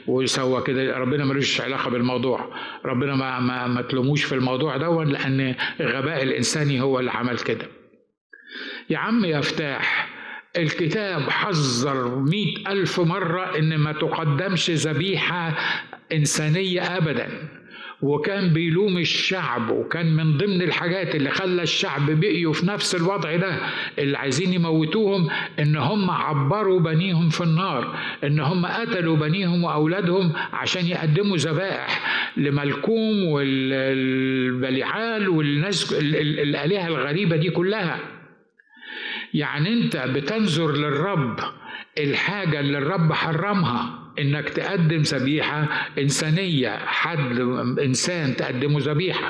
وسوى كده ربنا ملوش علاقه بالموضوع ربنا ما ما, ما تلوموش في الموضوع ده لان الغباء الانساني هو اللي عمل كده يا عم يا فتاح الكتاب حذر مئة ألف مرة إن ما تقدمش ذبيحة إنسانية أبدا وكان بيلوم الشعب وكان من ضمن الحاجات اللي خلى الشعب بقيوا في نفس الوضع ده اللي عايزين يموتوهم ان هم عبروا بنيهم في النار ان هم قتلوا بنيهم واولادهم عشان يقدموا ذبائح لملكوم والبليعال والناس الالهه الغريبه دي كلها يعني انت بتنظر للرب الحاجه اللي الرب حرمها انك تقدم ذبيحه انسانيه حد انسان تقدمه ذبيحه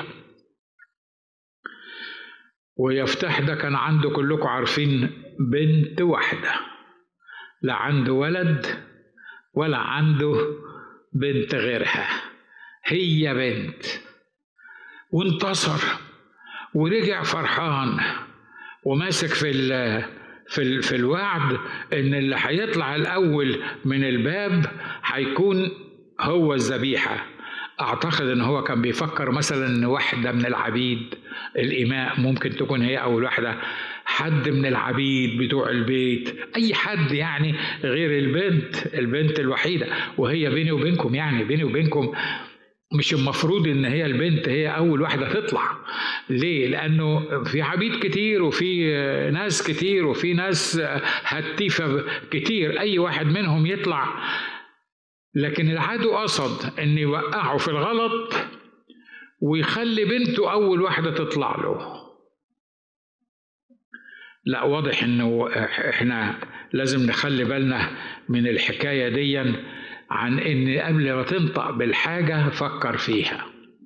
ويفتح ده كان عنده كلكم عارفين بنت واحده لا عنده ولد ولا عنده بنت غيرها هي بنت وانتصر ورجع فرحان وماسك في في في الوعد ان اللي هيطلع الاول من الباب هيكون هو الذبيحه اعتقد ان هو كان بيفكر مثلا ان واحده من العبيد الاماء ممكن تكون هي اول واحده حد من العبيد بتوع البيت اي حد يعني غير البنت البنت الوحيده وهي بيني وبينكم يعني بيني وبينكم مش المفروض ان هي البنت هي اول واحده تطلع ليه لانه في عبيد كتير وفي ناس كتير وفي ناس هتيفه كتير اي واحد منهم يطلع لكن العدو قصد ان يوقعه في الغلط ويخلي بنته اول واحده تطلع له لا واضح انه احنا لازم نخلي بالنا من الحكايه دي عن ان قبل ما تنطق بالحاجه فكر فيها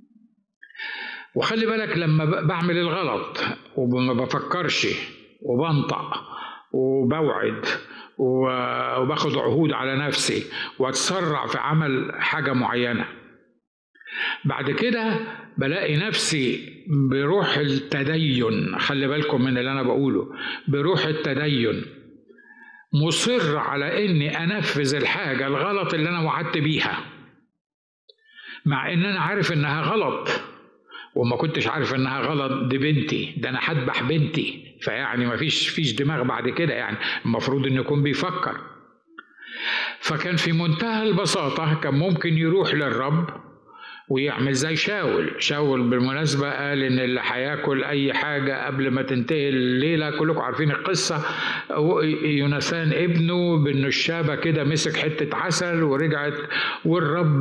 وخلي بالك لما بعمل الغلط وما بفكرش وبنطق وبوعد وباخد عهود على نفسي واتسرع في عمل حاجه معينه بعد كده بلاقي نفسي بروح التدين خلي بالكم من اللي انا بقوله بروح التدين مصر على اني انفذ الحاجه الغلط اللي انا وعدت بيها مع ان انا عارف انها غلط وما كنتش عارف انها غلط دي بنتي ده انا هذبح بنتي فيعني ما فيش فيش دماغ بعد كده يعني المفروض انه يكون بيفكر فكان في منتهى البساطه كان ممكن يروح للرب ويعمل زي شاول شاول بالمناسبة قال إن اللي هياكل أي حاجة قبل ما تنتهي الليلة كلكم عارفين القصة يوناثان ابنه بالنشابة كده مسك حتة عسل ورجعت والرب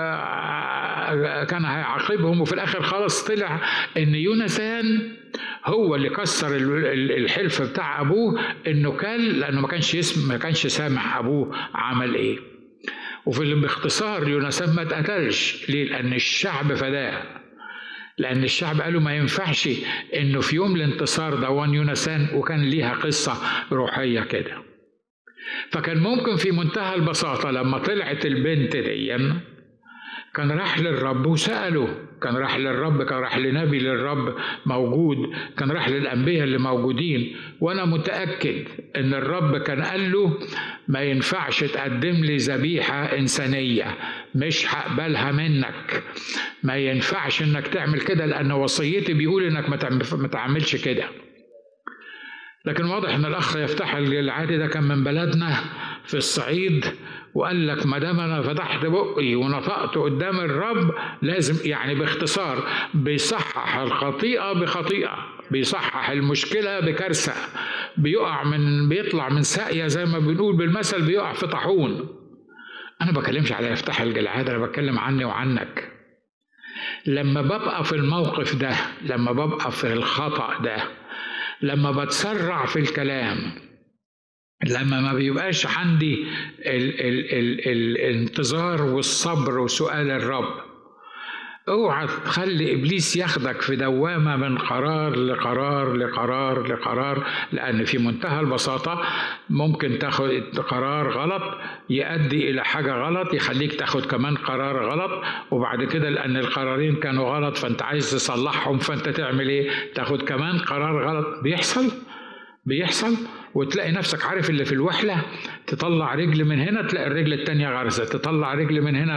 كان هيعاقبهم وفي الآخر خلاص طلع إن يوناثان هو اللي كسر الحلف بتاع أبوه إنه كل لأنه ما كانش يسمع ما كانش سامع أبوه عمل إيه وفي باختصار يونسان ما اتقتلش ليه؟ لأن الشعب فداه لأن الشعب قالوا ما ينفعش إنه في يوم الانتصار ده يونسان وكان ليها قصة روحية كده فكان ممكن في منتهى البساطة لما طلعت البنت دي كان راح للرب وسأله كان راح للرب كان راح لنبي للرب موجود كان راح للأنبياء اللي موجودين وأنا متأكد إن الرب كان قال له ما ينفعش تقدم لي ذبيحة إنسانية مش هقبلها منك ما ينفعش إنك تعمل كده لأن وصيتي بيقول إنك ما تعملش كده لكن واضح ان الاخ يفتح العادي ده كان من بلدنا في الصعيد وقال لك ما دام انا فتحت بقي ونطقت قدام الرب لازم يعني باختصار بيصحح الخطيئه بخطيئه بيصحح المشكله بكارثه بيقع من بيطلع من ساقيه زي ما بنقول بالمثل بيقع في طاحون انا بكلمش على يفتح الجلعاد انا بتكلم عني وعنك لما ببقى في الموقف ده لما ببقى في الخطأ ده لما بتسرع في الكلام لما ما بيبقاش عندي ال ال ال الانتظار والصبر وسؤال الرب اوعى تخلي ابليس ياخدك في دوامه من قرار لقرار لقرار لقرار لان في منتهى البساطه ممكن تاخد قرار غلط يؤدي الى حاجه غلط يخليك تاخد كمان قرار غلط وبعد كده لان القرارين كانوا غلط فانت عايز تصلحهم فانت تعمل ايه تاخد كمان قرار غلط بيحصل بيحصل وتلاقي نفسك عارف اللي في الوحله تطلع رجل من هنا تلاقي الرجل التانية غرزه تطلع رجل من هنا